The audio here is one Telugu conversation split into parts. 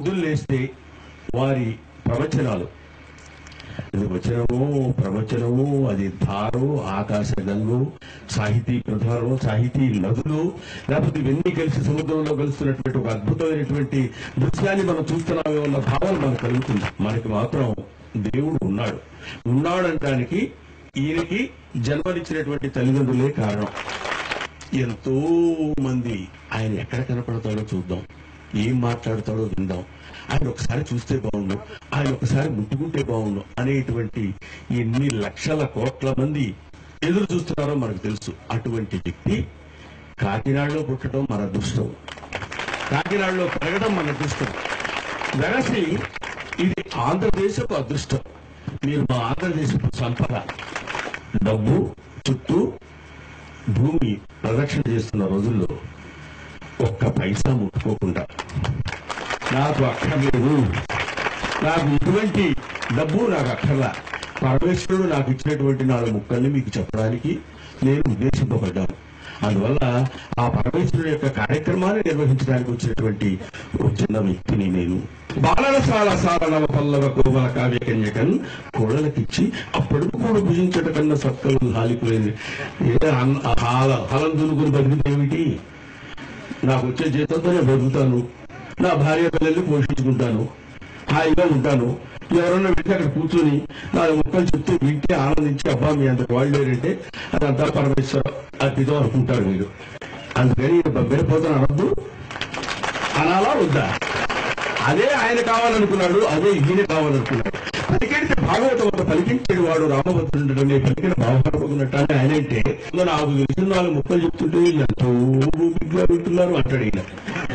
పొద్దున్న లేస్తే వారి ప్రవచనాలు ఇది వచనము ప్రవచనము అది ధారు ఆకాశ గంగు సాహితీ ప్రధానం సాహితీ నదులు లేకపోతే ఇవన్నీ కలిసి సముద్రంలో కలుస్తున్నటువంటి ఒక అద్భుతమైనటువంటి దృశ్యాన్ని మనం చూస్తున్నామే ఉన్న భావన మనకు కలుగుతుంది మనకి మాత్రం దేవుడు ఉన్నాడు ఉన్నాడంటానికి ఈయనకి జన్మనిచ్చినటువంటి తల్లిదండ్రులే కారణం ఎంతో మంది ఆయన ఎక్కడ కనపడతాడో చూద్దాం ఏం మాట్లాడతాడో విందాం ఆయన ఒకసారి చూస్తే బాగుండు ఆయన ఒకసారి ముట్టుకుంటే బాగుండు అనేటువంటి ఎన్ని లక్షల కోట్ల మంది ఎదురు చూస్తున్నారో మనకు తెలుసు అటువంటి వ్యక్తి కాకినాడలో పుట్టడం మన అదృష్టం కాకినాడలో పెరగడం మన అదృష్టం వెరసి ఇది ఆంధ్రదేశపు అదృష్టం మీరు మా ఆంధ్రదేశపు సంపద డబ్బు చుట్టూ భూమి ప్రదక్షిణ చేస్తున్న రోజుల్లో ఒక్క పైసా ముట్టుకోకుండా నాకు అక్కర్లేదు నాకు ఇటువంటి డబ్బు నాకు అక్కర్లా పరమేశ్వరుడు నాకు ఇచ్చినటువంటి నాలుగు ముక్కల్ని మీకు చెప్పడానికి నేను ఉద్దేశింపబడ్డాను అందువల్ల ఆ పరమేశ్వరుడు యొక్క కార్యక్రమాన్ని నిర్వహించడానికి వచ్చినటువంటి ఒక చిన్న వ్యక్తిని నేను బాలల సాల సాల నవ పల్లవ కోమల కావ్య కన్యకన్ కోడలకిచ్చి అప్పుడు కూడా భుజించట కన్నా సత్కలు హాలిపోయింది ఏ అన్న- హాల హలం దునుకుని బతికితేమిటి నాకు వచ్చే జీతంతోనే బతుకుతాను నా భార్య పిల్లల్ని పోషించుకుంటాను హాయిగా ఉంటాను ఎవరన్నా వెళ్తే అక్కడ కూర్చొని నాలుగు ముక్కలు చెప్తే వింటే ఆనందించి అబ్బా మీ అంత వాళ్ళు లేరంటే అదంతా పరమేశ్వర అద్భుతం అనుకుంటారు మీరు అందుకని బెబ్బెరిపోతాను అనొద్దు అనాలా వద్దా అదే ఆయన కావాలనుకున్నాడు అదే ఈయన కావాలనుకున్నాడు పలికెడితే భాగవతం ఒక పలికించేడు వాడు రామభద్రుడు అనే పలికిన భావపడుకున్నట్టు అని ఆయన అంటే నాకు తెలిసిన నాలుగు ముక్కలు చెప్తుంటే వీళ్ళు ఎంతో ఓపికగా వింటున్నారు అంటాడు ఈయన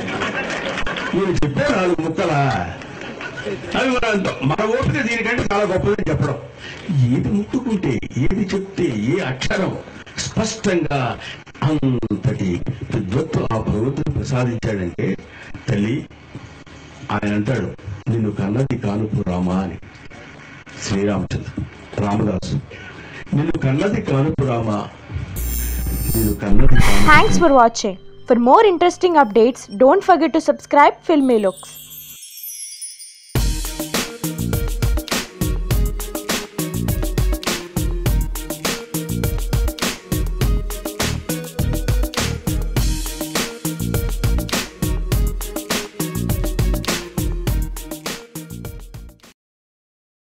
ఈయన చెప్పే నాలుగు ముక్కలా అవి మన మన ఓపిక దీనికంటే చాలా గొప్పదని చెప్పడం ఏది ముట్టుకుంటే ఏది చెప్తే ఏ అక్షరం స్పష్టంగా అంతటి విద్వత్తు ఆ భగవంతుడు ప్రసాదించాడంటే తల్లి ఆయన అంటాడు నిన్ను కన్నది కానుపు రామా అని శ్రీరామచంద్ర రామదాసు నిన్ను కన్నది కానుపు రామా నిన్ను కన్నది కానుపు Thanks for watching. For more interesting updates, don't forget to subscribe Filmy Looks.